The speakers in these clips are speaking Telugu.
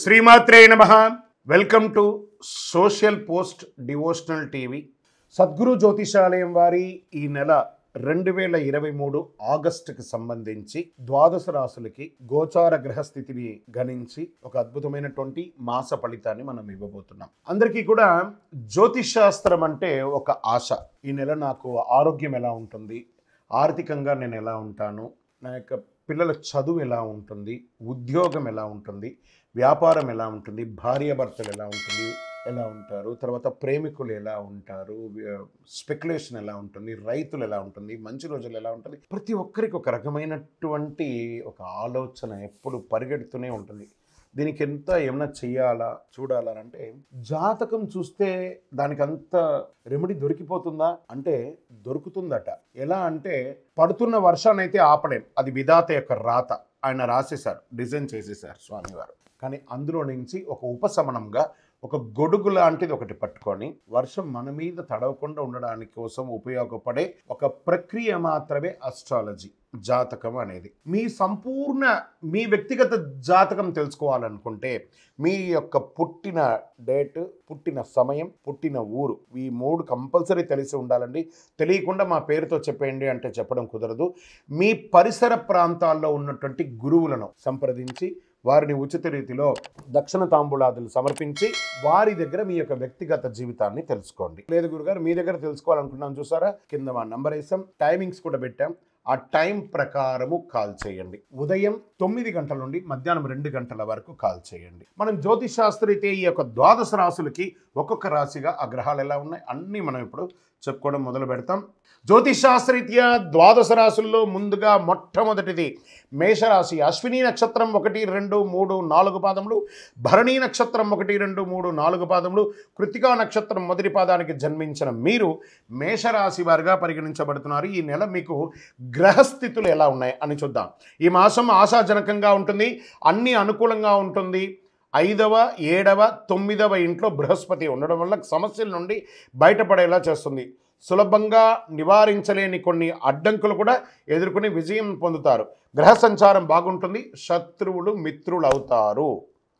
శ్రీమాత్రే నమ welcome to social post devotional TV Sadguru Jyothishalayam వారి ఈ నెల రెండు వేల ఇరవై మూడు ఆగస్టుకి సంబంధించి ద్వాదశ రాశులకి గోచార గ్రహస్థితిని గణించి ఒక అద్భుతమైనటువంటి మాస ఫలితాన్ని మనం ఇవ్వబోతున్నాం అందరికీ కూడా జ్యోతిష్ శాస్త్రం అంటే ఒక ఆశ ఈ నెల నాకు ఆరోగ్యం ఎలా ఉంటుంది ఆర్థికంగా నేను ఎలా ఉంటాను నా యొక్క పిల్లల చదువు ఎలా ఉంటుంది ఉద్యోగం ఎలా ఉంటుంది వ్యాపారం ఎలా ఉంటుంది భార్యాభర్తలు ఎలా ఉంటుంది ఎలా ఉంటారు తర్వాత ప్రేమికులు ఎలా ఉంటారు స్పెక్యులేషన్ ఎలా ఉంటుంది రైతులు ఎలా ఉంటుంది మంచి రోజులు ఎలా ఉంటుంది ప్రతి ఒక్కరికి ఒక రకమైనటువంటి ఒక ఆలోచన ఎప్పుడు పరిగెడుతూనే ఉంటుంది దీనికి ఎంత ఏమన్నా చెయ్యాలా చూడాలా అంటే జాతకం చూస్తే దానికి అంత రెమెడీ దొరికిపోతుందా అంటే దొరుకుతుందట ఎలా అంటే పడుతున్న వర్షాన్ని అయితే ఆపలేం అది విధాత యొక్క రాత ఆయన రాసేశారు డిజైన్ చేసేసారు స్వామివారు కానీ అందులో నుంచి ఒక ఉపశమనంగా ఒక గొడుగు లాంటిది ఒకటి పట్టుకొని వర్షం మన మీద తడవకుండా ఉండడానికి కోసం ఉపయోగపడే ఒక ప్రక్రియ మాత్రమే అస్ట్రాలజీ జాతకం అనేది మీ సంపూర్ణ మీ వ్యక్తిగత జాతకం తెలుసుకోవాలనుకుంటే మీ యొక్క పుట్టిన డేట్ పుట్టిన సమయం పుట్టిన ఊరు ఈ మూడు కంపల్సరీ తెలిసి ఉండాలండి తెలియకుండా మా పేరుతో చెప్పేయండి అంటే చెప్పడం కుదరదు మీ పరిసర ప్రాంతాల్లో ఉన్నటువంటి గురువులను సంప్రదించి వారిని ఉచిత రీతిలో దక్షిణ తాంబూలాదులు సమర్పించి వారి దగ్గర మీ యొక్క వ్యక్తిగత జీవితాన్ని తెలుసుకోండి లేదు గురుగారు మీ దగ్గర తెలుసుకోవాలనుకున్నాం చూసారా కింద మా నంబర్ వేసాం టైమింగ్స్ కూడా పెట్టాం ఆ టైం ప్రకారము కాల్ చేయండి ఉదయం తొమ్మిది గంటల నుండి మధ్యాహ్నం రెండు గంటల వరకు కాల్ చేయండి మనం జ్యోతిష్ శాస్త్రీతే ఈ యొక్క ద్వాదశ రాశులకి ఒక్కొక్క రాశిగా ఆ గ్రహాలు ఎలా ఉన్నాయి అన్నీ మనం ఇప్పుడు చెప్పుకోవడం మొదలు పెడతాం జ్యోతిష్ శాస్త్రీత్యా ద్వాదశ రాశుల్లో ముందుగా మొట్టమొదటిది మేషరాశి అశ్విని నక్షత్రం ఒకటి రెండు మూడు నాలుగు పాదములు భరణీ నక్షత్రం ఒకటి రెండు మూడు నాలుగు పాదములు కృతికా నక్షత్రం మొదటి పాదానికి జన్మించిన మీరు మేషరాశి వారిగా పరిగణించబడుతున్నారు ఈ నెల మీకు గ్రహస్థితులు ఎలా ఉన్నాయి అని చూద్దాం ఈ మాసం ఆశాజనకంగా ఉంటుంది అన్ని అనుకూలంగా ఉంటుంది ఐదవ ఏడవ తొమ్మిదవ ఇంట్లో బృహస్పతి ఉండడం వల్ల సమస్యల నుండి బయటపడేలా చేస్తుంది సులభంగా నివారించలేని కొన్ని అడ్డంకులు కూడా ఎదుర్కొని విజయం పొందుతారు గ్రహ సంచారం బాగుంటుంది శత్రువులు మిత్రులు అవుతారు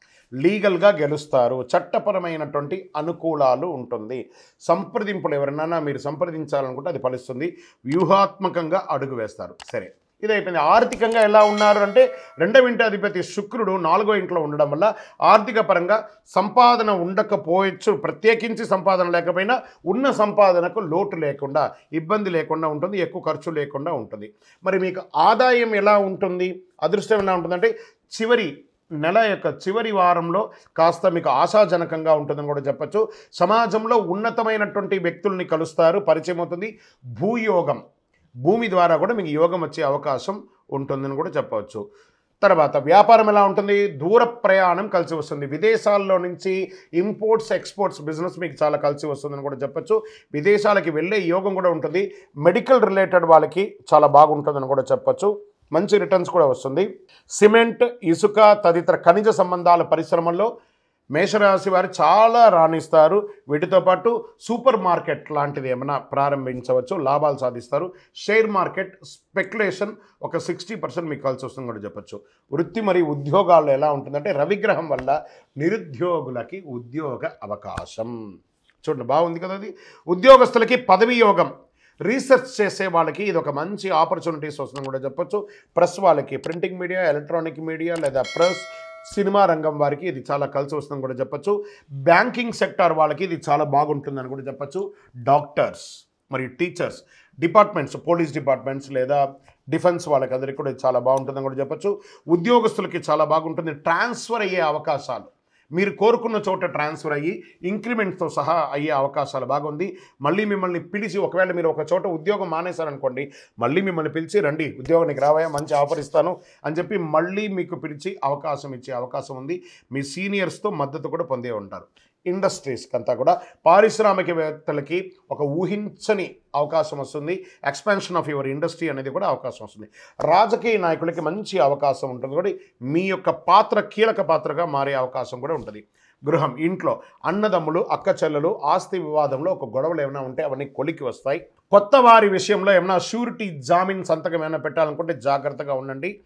లీగల్గా గెలుస్తారు చట్టపరమైనటువంటి అనుకూలాలు ఉంటుంది సంప్రదింపులు ఎవరినైనా మీరు సంప్రదించాలనుకుంటే అది ఫలిస్తుంది వ్యూహాత్మకంగా అడుగు వేస్తారు సరే ఇది అయిపోయింది ఆర్థికంగా ఎలా ఉన్నారు అంటే రెండవ ఇంటి అధిపతి శుక్రుడు నాలుగో ఇంట్లో ఉండడం వల్ల ఆర్థిక పరంగా సంపాదన ఉండకపోవచ్చు ప్రత్యేకించి సంపాదన లేకపోయినా ఉన్న సంపాదనకు లోటు లేకుండా ఇబ్బంది లేకుండా ఉంటుంది ఎక్కువ ఖర్చు లేకుండా ఉంటుంది మరి మీకు ఆదాయం ఎలా ఉంటుంది అదృష్టం ఎలా ఉంటుందంటే చివరి నెల యొక్క చివరి వారంలో కాస్త మీకు ఆశాజనకంగా ఉంటుందని కూడా చెప్పచ్చు సమాజంలో ఉన్నతమైనటువంటి వ్యక్తుల్ని కలుస్తారు పరిచయం అవుతుంది భూయోగం భూమి ద్వారా కూడా మీకు యోగం వచ్చే అవకాశం ఉంటుందని కూడా చెప్పవచ్చు తర్వాత వ్యాపారం ఎలా ఉంటుంది దూర ప్రయాణం కలిసి వస్తుంది విదేశాల్లో నుంచి ఇంపోర్ట్స్ ఎక్స్పోర్ట్స్ బిజినెస్ మీకు చాలా కలిసి వస్తుందని కూడా చెప్పచ్చు విదేశాలకి వెళ్ళే యోగం కూడా ఉంటుంది మెడికల్ రిలేటెడ్ వాళ్ళకి చాలా బాగుంటుందని కూడా చెప్పచ్చు మంచి రిటర్న్స్ కూడా వస్తుంది సిమెంట్ ఇసుక తదితర ఖనిజ సంబంధాల పరిశ్రమల్లో మేషరాశి వారు చాలా రాణిస్తారు వీటితో పాటు సూపర్ మార్కెట్ లాంటిది ఏమైనా ప్రారంభించవచ్చు లాభాలు సాధిస్తారు షేర్ మార్కెట్ స్పెక్యులేషన్ ఒక సిక్స్టీ పర్సెంట్ మీకు కలిసి వస్తుంది కూడా చెప్పచ్చు వృత్తి మరియు ఉద్యోగాల్లో ఎలా ఉంటుందంటే రవిగ్రహం వల్ల నిరుద్యోగులకి ఉద్యోగ అవకాశం చూడండి బాగుంది కదా అది ఉద్యోగస్తులకి పదవి యోగం రీసెర్చ్ చేసే వాళ్ళకి ఇది ఒక మంచి ఆపర్చునిటీస్ వస్తుందని కూడా చెప్పొచ్చు ప్రెస్ వాళ్ళకి ప్రింటింగ్ మీడియా ఎలక్ట్రానిక్ మీడియా లేదా ప్రెస్ సినిమా రంగం వారికి ఇది చాలా కలిసి వస్తుందని కూడా చెప్పొచ్చు బ్యాంకింగ్ సెక్టార్ వాళ్ళకి ఇది చాలా బాగుంటుందని కూడా చెప్పొచ్చు డాక్టర్స్ మరియు టీచర్స్ డిపార్ట్మెంట్స్ పోలీస్ డిపార్ట్మెంట్స్ లేదా డిఫెన్స్ వాళ్ళకి అందరికీ కూడా ఇది చాలా బాగుంటుందని కూడా చెప్పొచ్చు ఉద్యోగస్తులకి చాలా బాగుంటుంది ట్రాన్స్ఫర్ అయ్యే అవకాశాలు మీరు కోరుకున్న చోట ట్రాన్స్ఫర్ అయ్యి ఇంక్రిమెంట్తో సహా అయ్యే అవకాశాలు బాగుంది మళ్ళీ మిమ్మల్ని పిలిచి ఒకవేళ మీరు ఒక చోట ఉద్యోగం మానేశారనుకోండి మళ్ళీ మిమ్మల్ని పిలిచి రండి ఉద్యోగానికి రావయా మంచి ఆఫర్ ఇస్తాను అని చెప్పి మళ్ళీ మీకు పిలిచి అవకాశం ఇచ్చే అవకాశం ఉంది మీ సీనియర్స్తో మద్దతు కూడా పొందే ఉంటారు ఇండస్ట్రీస్కి అంతా కూడా పారిశ్రామికవేత్తలకి ఒక ఊహించని అవకాశం వస్తుంది ఎక్స్పాన్షన్ ఆఫ్ యువర్ ఇండస్ట్రీ అనేది కూడా అవకాశం వస్తుంది రాజకీయ నాయకులకి మంచి అవకాశం ఉంటుంది కూడా మీ యొక్క పాత్ర కీలక పాత్రగా మారే అవకాశం కూడా ఉంటుంది గృహం ఇంట్లో అన్నదమ్ములు అక్క చెల్లెలు ఆస్తి వివాదంలో ఒక గొడవలు ఏమైనా ఉంటే అవన్నీ కొలికి వస్తాయి కొత్త వారి విషయంలో ఏమైనా షూరిటీ జామీన్ సంతకం ఏమైనా పెట్టాలనుకుంటే జాగ్రత్తగా ఉండండి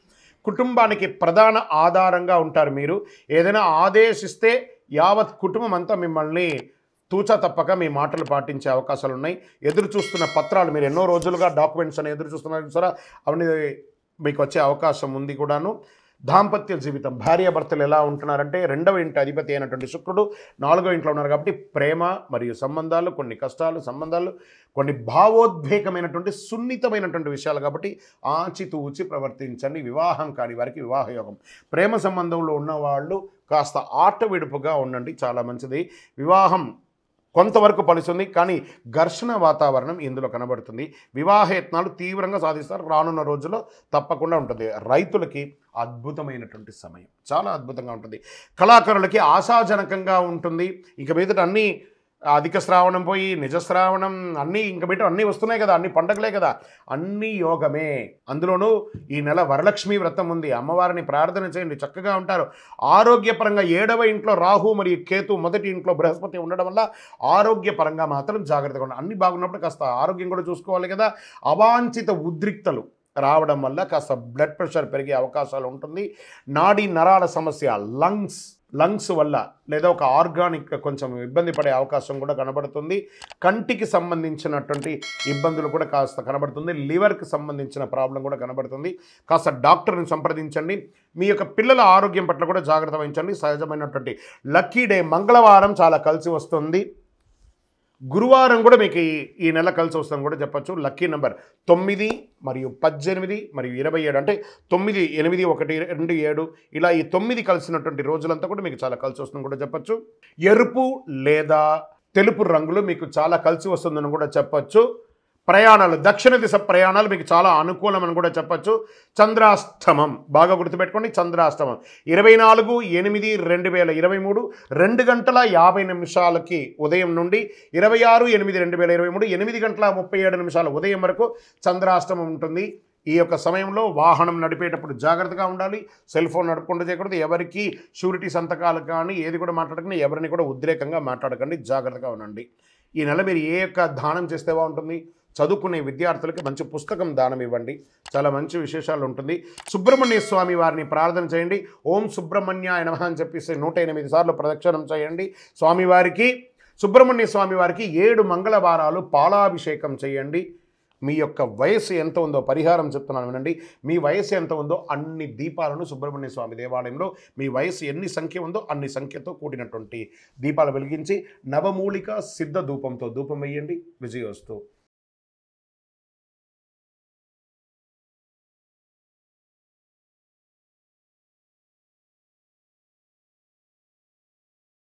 కుటుంబానికి ప్రధాన ఆధారంగా ఉంటారు మీరు ఏదైనా ఆదేశిస్తే యావత్ కుటుంబం అంతా మిమ్మల్ని తూచా తప్పక మీ మాటలు పాటించే అవకాశాలు ఉన్నాయి ఎదురు చూస్తున్న పత్రాలు మీరు ఎన్నో రోజులుగా డాక్యుమెంట్స్ అని ఎదురు చూస్తున్నారు చూసారా అవన్నీ మీకు వచ్చే అవకాశం ఉంది కూడాను దాంపత్య జీవితం భార్యాభర్తలు ఎలా ఉంటున్నారంటే రెండవ ఇంటి అధిపతి అయినటువంటి శుక్రుడు నాలుగో ఇంట్లో ఉన్నారు కాబట్టి ప్రేమ మరియు సంబంధాలు కొన్ని కష్టాలు సంబంధాలు కొన్ని భావోద్వేగమైనటువంటి సున్నితమైనటువంటి విషయాలు కాబట్టి ఆచితూచి ప్రవర్తించండి వివాహం కాని వారికి వివాహ యోగం ప్రేమ సంబంధంలో ఉన్నవాళ్ళు కాస్త ఆట విడుపుగా ఉండండి చాలా మంచిది వివాహం కొంతవరకు పలుస్తుంది కానీ ఘర్షణ వాతావరణం ఇందులో కనబడుతుంది వివాహయత్నాలు తీవ్రంగా సాధిస్తారు రానున్న రోజుల్లో తప్పకుండా ఉంటుంది రైతులకి అద్భుతమైనటువంటి సమయం చాలా అద్భుతంగా ఉంటుంది కళాకారులకి ఆశాజనకంగా ఉంటుంది ఇక మీదట అన్నీ అధిక శ్రావణం పోయి నిజ శ్రావణం అన్నీ ఇంక మీట అన్నీ వస్తున్నాయి కదా అన్ని పండగలే కదా అన్నీ యోగమే అందులోనూ ఈ నెల వరలక్ష్మి వ్రతం ఉంది అమ్మవారిని ప్రార్థన చేయండి చక్కగా ఉంటారు ఆరోగ్యపరంగా ఏడవ ఇంట్లో రాహు మరియు కేతు మొదటి ఇంట్లో బృహస్పతి ఉండడం వల్ల ఆరోగ్యపరంగా మాత్రం జాగ్రత్తగా ఉండాలి అన్ని బాగున్నప్పుడు కాస్త ఆరోగ్యం కూడా చూసుకోవాలి కదా అవాంఛిత ఉద్రిక్తలు రావడం వల్ల కాస్త బ్లడ్ ప్రెషర్ పెరిగే అవకాశాలు ఉంటుంది నాడీ నరాల సమస్య లంగ్స్ లంగ్స్ వల్ల లేదా ఒక ఆర్గానిక్ కొంచెం ఇబ్బంది పడే అవకాశం కూడా కనబడుతుంది కంటికి సంబంధించినటువంటి ఇబ్బందులు కూడా కాస్త కనబడుతుంది లివర్కి సంబంధించిన ప్రాబ్లం కూడా కనబడుతుంది కాస్త డాక్టర్ని సంప్రదించండి మీ యొక్క పిల్లల ఆరోగ్యం పట్ల కూడా జాగ్రత్త వహించండి సహజమైనటువంటి లక్కీ డే మంగళవారం చాలా కలిసి వస్తుంది గురువారం కూడా మీకు ఈ ఈ నెల కలిసి వస్తుందని కూడా చెప్పొచ్చు లక్కీ నెంబర్ తొమ్మిది మరియు పద్దెనిమిది మరియు ఇరవై ఏడు అంటే తొమ్మిది ఎనిమిది ఒకటి రెండు ఏడు ఇలా ఈ తొమ్మిది కలిసినటువంటి రోజులంతా కూడా మీకు చాలా కలిసి వస్తుందని కూడా చెప్పొచ్చు ఎరుపు లేదా తెలుపు రంగులు మీకు చాలా కలిసి వస్తుందని కూడా చెప్పొచ్చు ప్రయాణాలు దక్షిణ దిశ ప్రయాణాలు మీకు చాలా అనుకూలమని కూడా చెప్పొచ్చు చంద్రాష్టమం బాగా గుర్తుపెట్టుకోండి చంద్రాష్టమం ఇరవై నాలుగు ఎనిమిది రెండు వేల ఇరవై మూడు రెండు గంటల యాభై నిమిషాలకి ఉదయం నుండి ఇరవై ఆరు ఎనిమిది రెండు వేల ఇరవై మూడు ఎనిమిది గంటల ముప్పై ఏడు నిమిషాల ఉదయం వరకు చంద్రాష్టమం ఉంటుంది ఈ యొక్క సమయంలో వాహనం నడిపేటప్పుడు జాగ్రత్తగా ఉండాలి సెల్ ఫోన్ నడుపుకుంటూ చేయకూడదు ఎవరికి షూరిటీ సంతకాలు కానీ ఏది కూడా మాట్లాడకండి ఎవరిని కూడా ఉద్రేకంగా మాట్లాడకండి జాగ్రత్తగా ఉండండి ఈ నెల మీరు ఏ యొక్క దానం చేస్తే బాగుంటుంది చదువుకునే విద్యార్థులకి మంచి పుస్తకం దానం ఇవ్వండి చాలా మంచి విశేషాలు ఉంటుంది సుబ్రహ్మణ్య స్వామి వారిని ప్రార్థన చేయండి ఓం సుబ్రహ్మణ్యాయ నమః అని చెప్పేసి నూట ఎనిమిది సార్లు ప్రదక్షిణం చేయండి స్వామివారికి సుబ్రహ్మణ్య స్వామి వారికి ఏడు మంగళవారాలు పాలాభిషేకం చేయండి మీ యొక్క వయస్సు ఎంత ఉందో పరిహారం చెప్తున్నాను వినండి మీ వయస్సు ఎంత ఉందో అన్ని దీపాలను సుబ్రహ్మణ్య స్వామి దేవాలయంలో మీ వయస్సు ఎన్ని సంఖ్య ఉందో అన్ని సంఖ్యతో కూడినటువంటి దీపాలు వెలిగించి నవమూలిక సిద్ధ ధూపంతో ధూపం వేయండి విజయోస్తు